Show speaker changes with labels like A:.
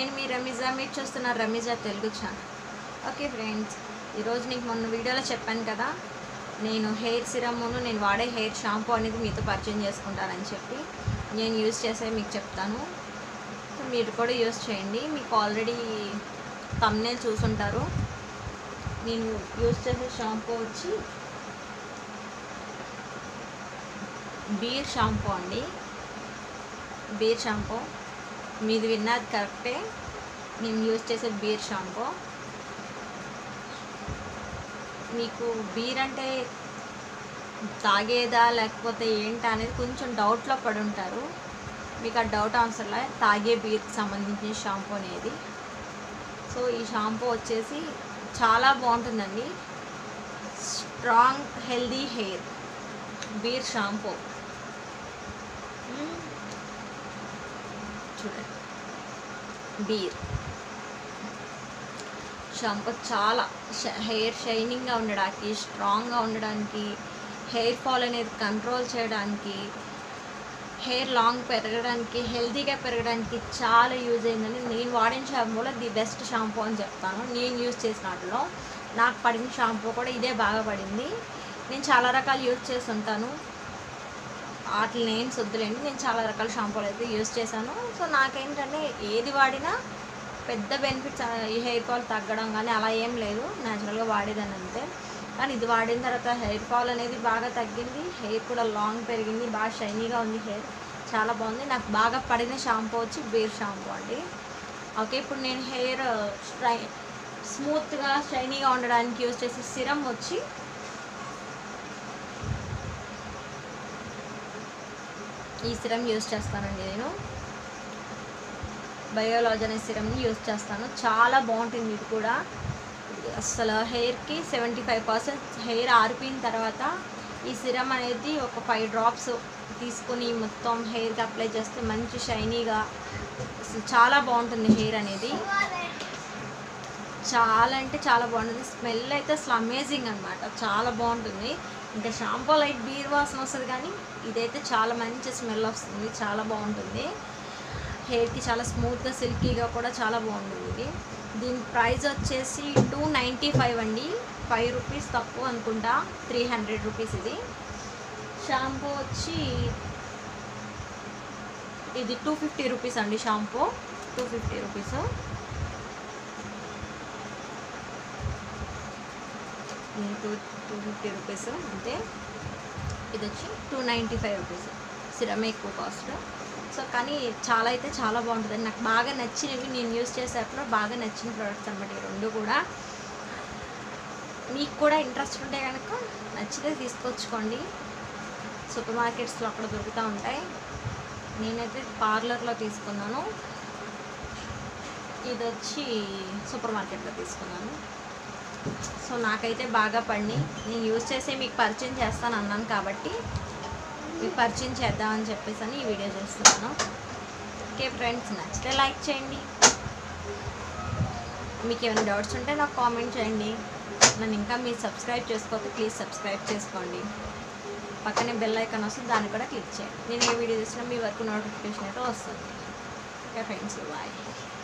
A: నేను మీ రమీజా మీరు చూస్తున్నారు Rameeza Telugu channel okay friends ఈరోజు నీకు మొన్న వీడియోలో చెప్పాను కదా నేను హెయిర్ సిరమ్ను నేను వాడే హెయిర్ షాంపూ అనేది మీతో పరిచయం చేసుకుంటానని చెప్పి నేను యూజ్ చేసే మీకు చెప్తాను సో మీరు కూడా యూజ్ చేయండి మీకు ఆల్రెడీ తమ్నే చూసుంటారు నేను యూజ్ చేసే షాంపూ వచ్చి బీర్ షాంపూ అండి బీర్ షాంపూ మీది విన్నది కరెక్టే మేము యూజ్ చేసే బీర్ షాంపూ మీకు బీర్ అంటే తాగేదా లేకపోతే ఏంటా అనేది కొంచెం డౌట్లో పడి ఉంటారు మీకు ఆ డౌట్ అవసరంలే తాగే బీర్కి సంబంధించిన షాంపూ అనేది సో ఈ షాంపూ వచ్చేసి చాలా బాగుంటుందండి strong healthy hair beer shampoo మ్మ్. చూడండి బీర్ షాంపూ చాలా ష- హెయిర్ షైనింగ్గా ఉండడానికి స్ట్రాంగ్గా ఉండడానికి హెయిర్ ఫాల్ అనేది కంట్రోల్ చేయడానికి హెయిర్ లాంగ్ పెరగడానికి హెల్తీగా పెరగడానికి చాలా యూజ్ అయిందని నేను వాడిన షాంపూలో ది బెస్ట్ షాంపూ అని చెప్తాను నేను యూజ్ చేసిన వాటిలో నాకు పడిన షాంపూ కూడా ఇదే బాగా పడింది నేను చాలా రకాలు యూజ్ చేసి ఉంటాను వాటి నేమ్స్ వద్దులేండి నేను చాలా రకాల షాంపూలు అయితే యూజ్ చేశాను సో నాకేంటంటే ఏది వాడినా పెద్ద బెనిఫిట్స్ ఈ హెయిర్ ఫాల్ తగ్గడం కానీ అలా ఏం లేదు న్యాచురల్గా వాడేదాన్ని అంతే కానీ ఇది వాడిన తర్వాత హెయిర్ ఫాల్ అనేది బాగా తగ్గింది హెయిర్ కూడా లాంగ్ పెరిగింది బాగా షైనీగా ఉంది హెయిర్ చాలా బాగుంది నాకు బాగా పడిన షాంపూ వచ్చి బీర్ షాంపూ అండి ఓకే ఇప్పుడు నేను హెయిర్ స్ట్రై స్మూత్గా షైనీగా ఉండడానికి యూజ్ చేసే సిరం వచ్చి ఈ సిరం యూజ్ చేస్తానండి నేను బయోలాజ్ అనే సిరమ్ని యూజ్ చేస్తాను చాలా బాగుంటుంది ఇది కూడా అసలు హెయిర్కి సెవెంటీ ఫైవ్ పర్సెంట్ హెయిర్ ఆరిపోయిన తర్వాత ఈ సిరం అనేది ఒక ఫైవ్ డ్రాప్స్ తీసుకొని మొత్తం హెయిర్కి అప్లై చేస్తే మంచి షైనీగా అసలు చాలా బాగుంటుంది హెయిర్ అనేది చాలా అంటే చాలా బాగుంటుంది స్మెల్ అయితే అసలు అమేజింగ్ అనమాట చాలా బాగుంటుంది ఇంకా షాంపూ లైట్ బీర్ వాసన వస్తుంది కానీ ఇదైతే చాలా మంచి స్మెల్ వస్తుంది చాలా బాగుంటుంది హెయిర్కి చాలా స్మూత్గా సిల్కీగా కూడా చాలా బాగుంటుంది ఇది దీని ప్రైస్ వచ్చేసి టూ నైంటీ ఫైవ్ అండి ఫైవ్ రూపీస్ తక్కువ అనుకుంటా త్రీ హండ్రెడ్ రూపీస్ ఇది షాంపూ వచ్చి ఇది టూ ఫిఫ్టీ రూపీస్ అండి shampoo two fifty rupees two two fifty rupees అంతే ఇది వచ్చి టూ నైంటీ ఫైవ్ రూపీస్ సిరమే ఎక్కువ కాస్ట్ సో కానీ చాలా అయితే చాలా బాగుంటుంది నాకు బాగా నచ్చినవి నేను యూస్ చేసేటప్పుడు బాగా నచ్చిన ప్రోడక్ట్స్ అనమాట ఈ రెండు కూడా మీకు కూడా ఇంట్రెస్ట్ ఉంటే కనుక నచ్చితే తీసుకొచ్చుకోండి సూపర్ మార్కెట్స్లో అక్కడ దొరుకుతూ ఉంటాయి నేనైతే పార్లర్లో తీసుకున్నాను ఇది వచ్చి సూపర్ మార్కెట్లో తీసుకున్నాను సో నాకైతే బాగా పడి నేను యూజ్ చేసి మీకు పరిచయం చేస్తాను అన్నాను కాబట్టి మీకు పరిచయం చేద్దామని చెప్పేసి అని ఈ వీడియో చేస్తున్నాను ఓకే ఫ్రెండ్స్ నచ్చితే లైక్ చేయండి మీకు ఏమైనా డౌట్స్ ఉంటే నాకు కామెంట్ చేయండి నన్ను ఇంకా మీరు సబ్స్క్రైబ్ చేసుకోకపోతే ప్లీజ్ సబ్స్క్రైబ్ చేసుకోండి పక్కనే బెల్ ఐకాన్ వస్తుంది దాన్ని కూడా క్లిక్ చేయండి నేను ఏ వీడియో చేసినా మీ వరకు నోటిఫికేషన్ అయితే వస్తుంది ఓకే ఫ్రెండ్స్ బాయ్